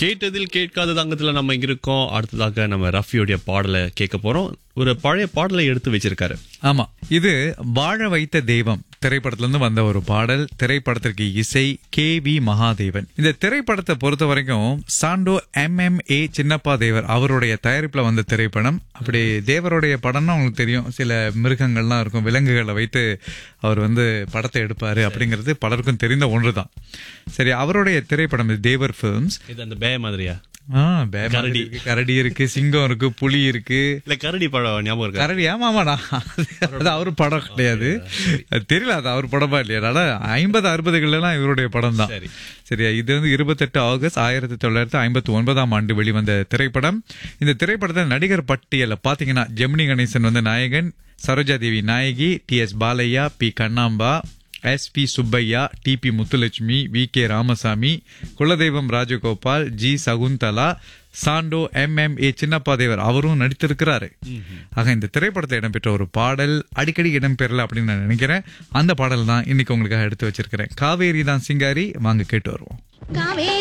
கேட்டதில் கேட்காத அங்கத்துல நம்ம இங்க இருக்கோம் அடுத்ததாக நம்ம ரஃபியோடைய பாடலை கேட்க போறோம் ஒரு பழைய பாடலை எடுத்து வச்சிருக்காரு ஆமா இது வாழ வைத்த தெய்வம் திரைப்படத்துல இருந்து வந்த ஒரு பாடல் திரைப்படத்திற்கு இசை கே வி மகாதேவன் இந்த திரைப்படத்தை பொறுத்த வரைக்கும் Sandow M M A Chinnappa Thevar அவருடைய தயாரிப்புல வந்த திரைப்படம் அப்படி தேவருடைய படம்னா உங்களுக்கு தெரியும் சில மிருகங்கள்லாம் இருக்கும் விலங்குகளை வைத்து அவர் வந்து படத்தை எடுப்பாரு அப்படிங்கிறது பலருக்கும் தெரிந்த ஒன்றுதான் சரி அவருடைய திரைப்படம் இது தேவர் ஃபிலிம்ஸ் இது அந்த பே மாதிரியா ஆ, பே மாதிரி இருக்கு, கரடி இருக்கு சிங்கம் இருக்கு புலி இருக்கு இல்ல கரடி படம் ஞாபகம் இருக்கா கரடி ஆமாமாடா அது அவர் படம் கிடையாது அது தெரியல அது அவர் படமா இல்லையா ஆனா ஐம்பது அறுபதுகள்ல எல்லாம் இவருடைய படம் தான் சரி. சரியா இது வந்து இருபத்தெட்டு ஆகஸ்ட் ஆயிரத்தி தொள்ளாயிரத்தி ஐம்பத்தி ஒன்பதாம் ஆண்டு வெளிவந்த திரைப்படம் இந்த திரைப்படத்தில் நடிகர் பட்டியல பாத்தீங்கன்னா ஜெமினி கணேசன் வந்து நாயகன் சரோஜா தேவி நாயகி T S Balaiah P Kannamba S P Subbaiah T P Muthulakshmi V K Ramasamy Kuladeivam Rajagopal G Sakunthala Sandow M M A Chinnappa Thevar அவரும் நடித்திருக்கிறாரு ஆக இந்த திரைப்படத்தில் இடம்பெற்ற ஒரு பாடல் அடிக்கடி இடம்பெறல அப்படின்னு நான் நினைக்கிறேன் அந்த பாடல் தான் இன்னைக்கு உங்களுக்காக எடுத்து வச்சிருக்கிறேன் காவேரி தான் சிங்காரி வாங்க கேட்டு வருவோம் காவேரி